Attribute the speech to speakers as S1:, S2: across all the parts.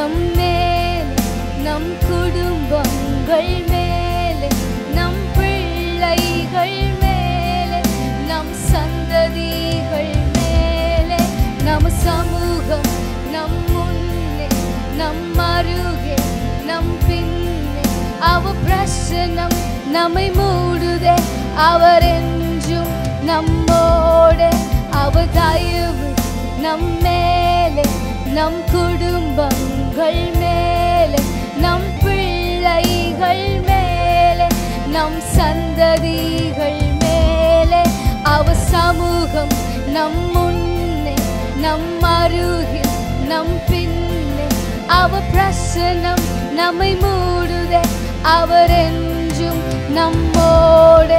S1: நம் மேலே நம் குடும்பங்கள் மேலே நம் பிள்ளைகள் மேலே நம் சந்ததிகள் மேலே நம் சமூகம் நம் முன்னே நம் அருகே நம் பின்னே அவ பிரசனம் நம்மை மூடுதே அவர் என்றும் நம்மோடு அவர் தயவு நம் மேலே நம் குடும்பங்கள் மேலே நம் பிள்ளைகள் மேலே நம் சந்ததிகள் மேலே அவ சமூகம் நம் முன்னே நம் அருகில் நம் பின்னே அவ பிரசனம் நம்மை மூடுதே அவர் என்றும் நம்மோடு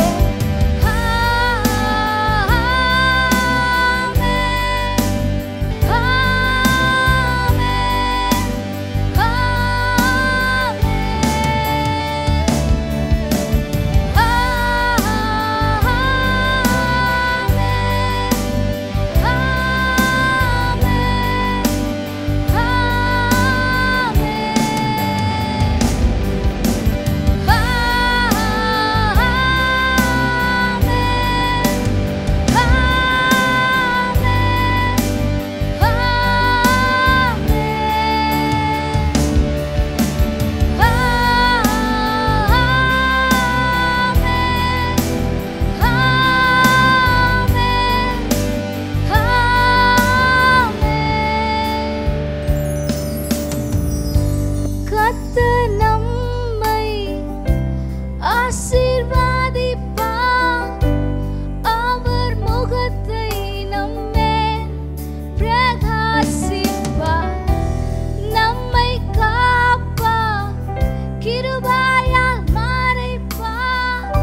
S1: கத்த நம்மை ஆசீர்வதிப்பார் அவர் முகத்தை நம்மேல் பிரகாசிப்பார் நம்மை காப்பார் கிருபையால் மறைப்பார்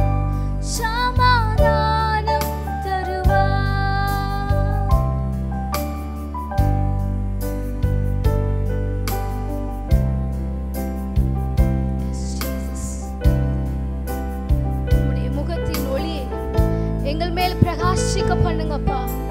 S1: சமாதானம் தருவார் உம்முடைய முகத்தின் ஒளியை எங்கள் மேல் பிரகாசிக்க பண்ணுங்கப்பா